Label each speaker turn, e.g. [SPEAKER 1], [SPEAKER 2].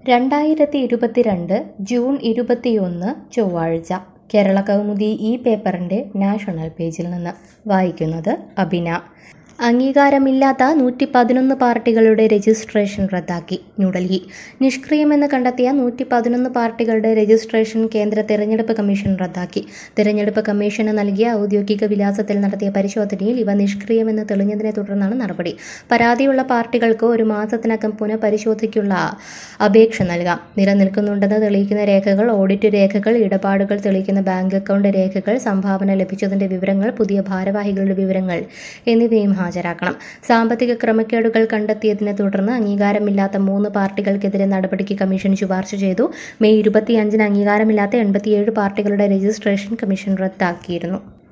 [SPEAKER 1] രണ്ടായിരത്തി ഇരുപത്തിരണ്ട് ജൂൺ ഇരുപത്തിയൊന്ന് ചൊവ്വാഴ്ച കേരള കൗമുദി ഈ പേപ്പറിൻ്റെ നാഷണൽ പേജിൽ നിന്ന് വായിക്കുന്നത് അബിന അംഗീകാരമില്ലാത്ത നൂറ്റി പതിനൊന്ന് പാർട്ടികളുടെ രജിസ്ട്രേഷൻ റദ്ദാക്കി ന്യൂഡൽഹി നിഷ്ക്രിയമെന്ന് കണ്ടെത്തിയ നൂറ്റി പതിനൊന്ന് പാർട്ടികളുടെ രജിസ്ട്രേഷൻ കേന്ദ്ര തെരഞ്ഞെടുപ്പ് കമ്മീഷൻ റദ്ദാക്കി തെരഞ്ഞെടുപ്പ് കമ്മീഷന് നൽകിയ ഔദ്യോഗിക വിലാസത്തിൽ നടത്തിയ പരിശോധനയിൽ ഇവ നിഷ്ക്രിയമെന്ന് തെളിഞ്ഞതിനെ തുടർന്നാണ് നടപടി പരാതിയുള്ള പാർട്ടികൾക്ക് ഒരു മാസത്തിനകം പുനഃപരിശോധനയ്ക്കുള്ള അപേക്ഷ നൽകാം നിലനിൽക്കുന്നുണ്ടെന്ന് തെളിയിക്കുന്ന രേഖകൾ ഓഡിറ്റ് രേഖകൾ ഇടപാടുകൾ തെളിയിക്കുന്ന ബാങ്ക് അക്കൗണ്ട് രേഖകൾ സംഭാവന ലഭിച്ചതിന്റെ വിവരങ്ങൾ പുതിയ ഭാരവാഹികളുടെ വിവരങ്ങൾ എന്നിവയും ഹാജരാക്കണം സാമ്പത്തിക ക്രമക്കേടുകൾ കണ്ടെത്തിയതിനെ തുടർന്ന് അംഗീകാരമില്ലാത്ത മൂന്ന് പാർട്ടികൾക്കെതിരെ നടപടിക്ക് കമ്മീഷൻ ശുപാർശ ചെയ്തു മെയ് ഇരുപത്തിയഞ്ചിന് അംഗീകാരമില്ലാത്ത എൺപത്തിയേഴ് പാർട്ടികളുടെ രജിസ്ട്രേഷൻ കമ്മീഷൻ റദ്ദാക്കിയിരുന്നു